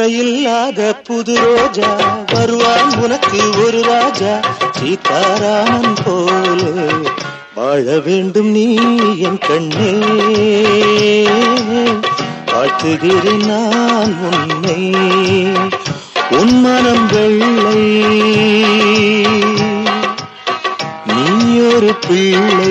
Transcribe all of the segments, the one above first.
குறையில்லாத புது ரோஜா வருவான் உனக்கு ஒரு ராஜா சீதாராமன் போலே வாழ வேண்டும் நீ என் கண்ணே வாழ்த்துகிறேன் நான் உன்னை உன் மனம் வெள்ளை நீ ஒரு பிள்ளை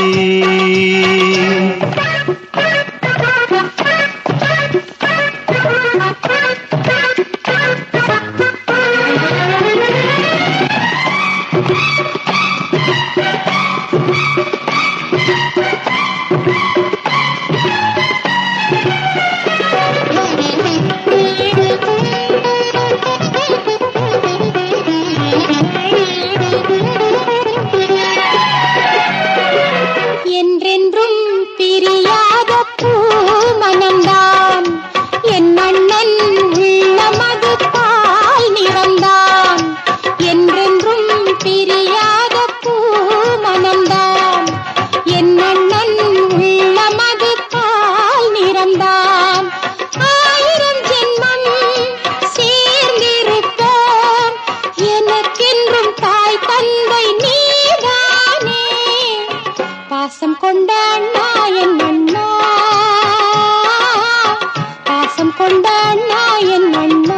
என்றென்றும் பிரியாத பூ மனம்தான் என் அண்ணன் உள்ளமது பால் நிறந்தான் என்றென்றும் பிரியாத பூ மனம்தான் என் அண்ணன் உள்ளமது பால் நிறந்தான் ஆயிரம் ஜென்மம் சேர்ந்திருப்போம் எனக்கென்றும் தாய் தந்தை நீதானே பாசம் கொண்ட அண்ணா என் அண்ணா பாசம் கொண்ட அண்ணா என் அண்ணா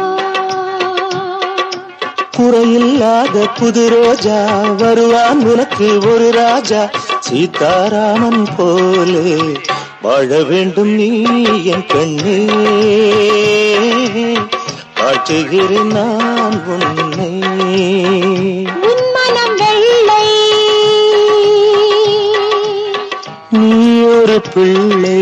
குறையில்லாத புது ரோஜா வருவான் உனக்கு ஒரு ராஜா சீதாராமன் போலே வாழ வேண்டும் நீ என் கண்ணே வாழ்த்துகிறேன் நான் உன்னை உன் மனம் வெள்ளை நீ ஒரு பிள்ளை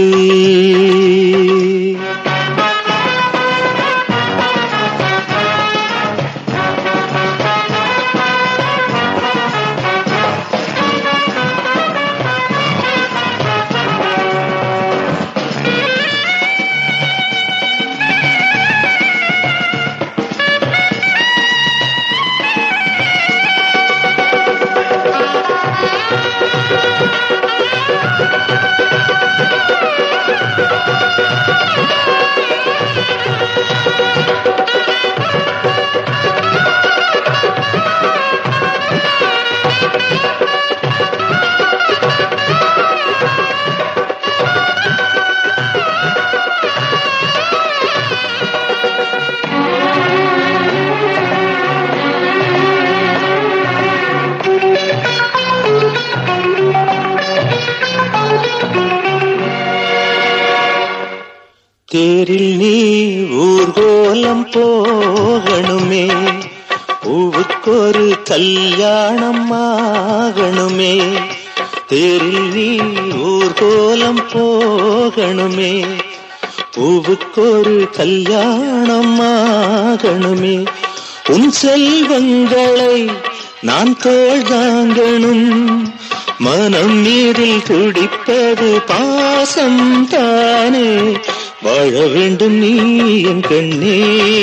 தேரில் நீ ஊர்கோலம் போகணுமே பூவுக்கொரு கல்யாணம் ஆகணுமே தேரில் நீ ஊர்கோலம் போகணுமே பூவுக்கொரு கல்யாணம் ஆகணுமே உன் செல்வங்களை நான் தோள் தாங்கணும் மனம் நீரில் துடிப்பது பாசம் தானே வாழ வேண்டும் நீ என் கண்ணே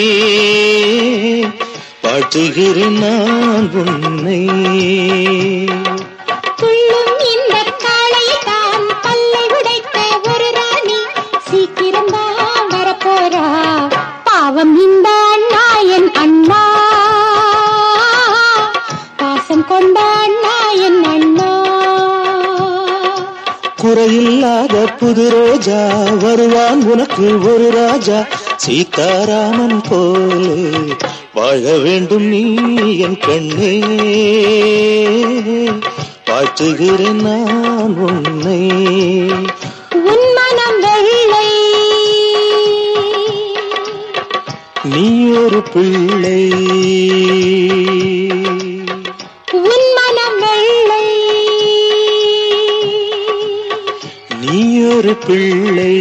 வாழ்த்துகிறேன் நான் உன்னை துள்ளும் இந்த காளையில் தான் பல்லை உடைத்த ஒரு ராணி சீக்கிரம் தான் வரப்போறா பாவம் இந்த அண்ணா என் அண்ணா பாசம் கொண்ட அண்ணா என் அண்ணா குறையில்லாத புது ரோஜா வருவான் உனக்கு ஒரு ராஜா சீதாராமன் போலே வாழ வேண்டும் நீ என் கண்ணே வாழ்த்துகிறேன் நான் உன்னை உன் மனம் வெள்ளை நீ ஒரு பிள்ளை உன் மனம் வெள்ளை நீ ஒரு பிள்ளை